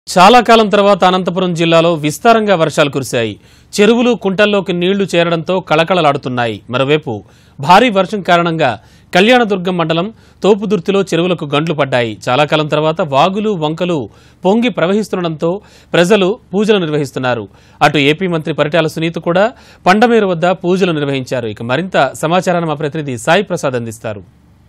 చాలా కాలం తర్వాత అనంతపురం జిల్లాలో విస్తారంగా వర్షాలు కురిశాయి చెరువులు కుంటల్లోకి నీళ్లు చేరడంతో కళకళలాడుతున్నాయి మరోవైపు భారీ వర్షం కారణంగా కళ్యాణదుర్గం మండలం తోపుదుర్తిలో చెరువులకు గండ్లు పడ్డాయి చాలా కాలం తర్వాత వాగులు వంకలు పొంగి ప్రవహిస్తుండటంతో ప్రజలు పూజలు నిర్వహిస్తున్నారు అటు ఏపీ మంత్రి పరిటాల సునీత కూడా పండమేరు వద్ద పూజలు నిర్వహించారు ఇక మరింత సమాచారాన్ని మా ప్రతినిధి సాయి ప్రసాద్ అందిస్తారు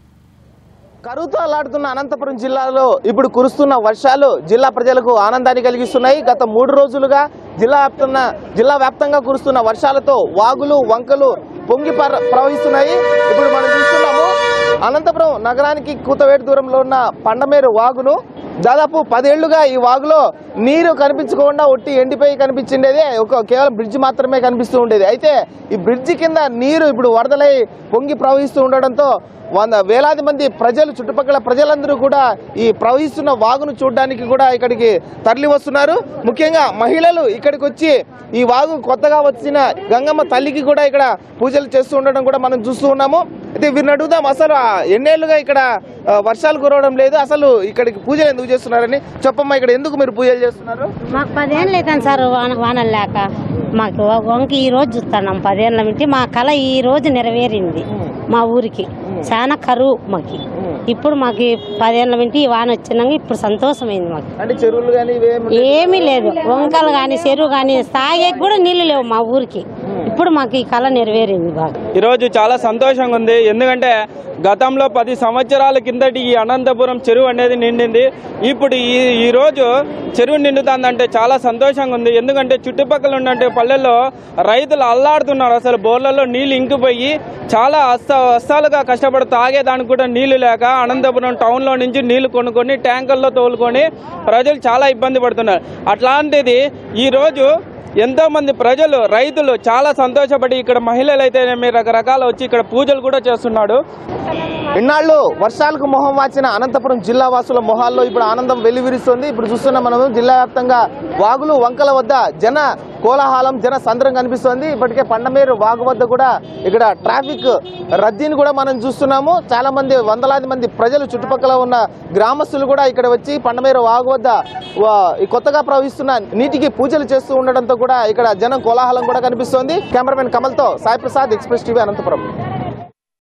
కరువుతో అల్లాడుతున్న అనంతపురం జిల్లాలో ఇప్పుడు కురుస్తున్న వర్షాలు జిల్లా ప్రజలకు ఆనందాన్ని కలిగిస్తున్నాయి గత మూడు రోజులుగా జిల్లా వ్యాప్తున్న జిల్లా వ్యాప్తంగా కురుస్తున్న వర్షాలతో వాగులు వంకలు పొంగి పర- ప్రవహిస్తున్నాయి ఇప్పుడు మనం చూస్తున్నాము అనంతపురం నగరానికి కూతవేటు దూరంలో ఉన్న పండమేరు వాగును దాదాపు పదేళ్లుగా ఈ వాగులో నీరు కనిపించకుండా ఒట్టి ఎండిపోయి కనిపించిండేది ఒక కేవలం బ్రిడ్జ్ మాత్రమే కనిపిస్తూ ఉండేది అయితే ఈ బ్రిడ్జ్ కింద నీరు ఇప్పుడు వరదలై పొంగి ప్రవహిస్తూ ఉండడంతో వంద వేలాది మంది ప్రజలు చుట్టుపక్కల ప్రజలందరూ కూడా ఈ ప్రవహిస్తున్న వాగును చూడడానికి కూడా ఇక్కడికి తరలి వస్తున్నారు ముఖ్యంగా మహిళలు ఇక్కడికి వచ్చి ఈ వాగు కొత్తగా వచ్చిన గంగమ్మ తల్లికి కూడా ఇక్కడ పూజలు చేస్తూ ఉండడం కూడా మనం చూస్తూ ఉన్నాము అయితే వీరిని అడుగుదాం అసలు ఆ ఎన్నేళ్లుగా ఇక్కడ ఆ, వర్షాలు కురవడం లేదు అసలు ఇక్కడికి పూజలు ఎందుకు చేస్తున్నారని చెప్పమ్మా ఇక్కడ ఎందుకు మీరు పూజలు చేస్తున్నారు మాకు పదేళ్ళు అవుతాను సార్ వాన వానలు లేక మాకు వ- వంక ఈ రోజు చూస్తున్నాం పదేళ్ళ నుంచి మా కళ ఈ రోజు నెరవేరింది మా ఊరికి చాలా కరువు మాకు ఇప్పుడు మాకు ఈ పదేళ్ళ నుంచి ఈ వాన వచ్చినాక ఇప్పుడు సంతోషమైంది మాకు అంటే చెరువులు కానీ ఇవేమి ఏమీ లేదు వంకలు కానీ చెరువు కానీ తాగేకి కూడా నీళ్లు లేవు మా ఊరికి ఇప్పుడు మాకు ఈ కళ నెరవేరింది బాగా ఈరోజు చాలా సంతోషంగా ఉంది ఎందుకంటే గతంలో పది సంవత్సరాల కిందటి ఈ అనంతపురం చెరువు అనేది నిండింది ఇప్పుడు ఈ ఈ రోజు చెరువు నిండుతుందంటే చాలా సంతోషంగా ఉంది ఎందుకంటే చుట్టుపక్కల ఉన్నట్టు పల్లెల్లో రైతులు అల్లాడుతున్నారు అసలు బోర్లలో నీళ్లు ఇంకిపోయి చాలా అస్త అస్తాలుగా కష్టపడి తాగేదానికి కూడా నీళ్లు లేక అనంతపురం టౌన్లో నుంచి నీళ్లు కొనుక్కొని ట్యాంకర్లో తోలుకొని ప్రజలు చాలా ఇబ్బంది పడుతున్నారు అట్లాంటిది ఈ రోజు ఎంతో మంది ప్రజలు రైతులు చాలా సంతోషపడి ఇక్కడ మహిళలు అయితేనేమి రకరకాల వచ్చి ఇక్కడ పూజలు కూడా చేస్తున్నాడు ఇన్నాళ్ళు వర్షాలకు మొహం వాచిన అనంతపురం జిల్లా వాసుల మొహాల్లో ఇప్పుడు ఆనందం వెల్లివిరుస్తుంది ఇప్పుడు చూస్తున్నాం మనము జిల్లా వ్యాప్తంగా వాగులు వంకల వద్ద జన కోలాహలం జన సంద్రం కనిపిస్తోంది ఇప్పటికే పండమేరు వాగు వద్ద కూడా ఇక్కడ ట్రాఫిక్ రద్దీని కూడా మనం చూస్తున్నాము చాలా మంది వందలాది మంది ప్రజలు చుట్టుపక్కల ఉన్న గ్రామస్తులు కూడా ఇక్కడ వచ్చి పండమేరు వాగు వద్ద వా- ఈ కొత్తగా ప్రవహిస్తున్న నీటికి పూజలు చేస్తూ ఉండడంతో కూడా ఇక్కడ జనం కోలాహలం కూడా కనిపిస్తోంది కెమెరామెన్ కమల్తో సాయి ప్రసాద్ ఎక్స్ప్రెస్ టీవీ అనంతపురం